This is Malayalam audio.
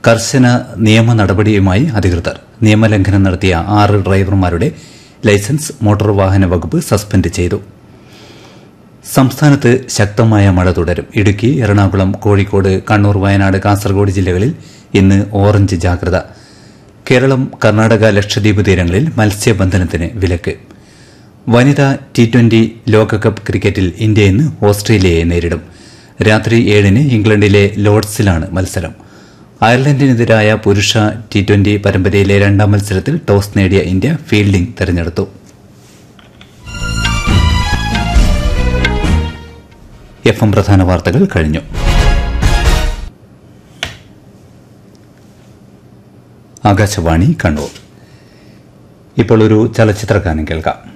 കർശന നിയമ നടപടിയുമായി അധികൃതർ നിയമലംഘനം നടത്തിയ ആറ് ഡ്രൈവർമാരുടെ ലൈസൻസ് മോട്ടോർ വാഹന വകുപ്പ് സസ്പെൻഡ് ചെയ്തു സംസ്ഥാനത്ത് ശക്തമായ മഴ തുടരും ഇടുക്കി എറണാകുളം കോഴിക്കോട് കണ്ണൂർ വയനാട് കാസർഗോഡ് ജില്ലകളിൽ ഇന്ന് ഓറഞ്ച് ജാഗ്രത കേരളം കർണാടക ലക്ഷദ്വീപ് തീരങ്ങളിൽ മത്സ്യബന്ധനത്തിന് വിലക്ക് വനിതാ ടി ട്വന്റി ലോകകപ്പ് ക്രിക്കറ്റിൽ ഇന്ത്യ ഇന്ന് ഓസ്ട്രേലിയയെ നേരിടും രാത്രി ഏഴിന് ഇംഗ്ലണ്ടിലെ ലോർഡ്സിലാണ് മത്സരം അയർലൻഡിനെതിരായ പുരുഷ ടി ട്വന്റി പരമ്പരയിലെ രണ്ടാം മത്സരത്തിൽ ടോസ് നേടിയ ഇന്ത്യ ഫീൽഡിംഗ് തെരഞ്ഞെടുത്തു എഫ് എം പ്രധാന വാർത്തകൾ കഴിഞ്ഞു ആകാശവാണി കണ്ണൂർ ഇപ്പോൾ ഒരു ചലച്ചിത്ര ഗാനം കേൾക്കാം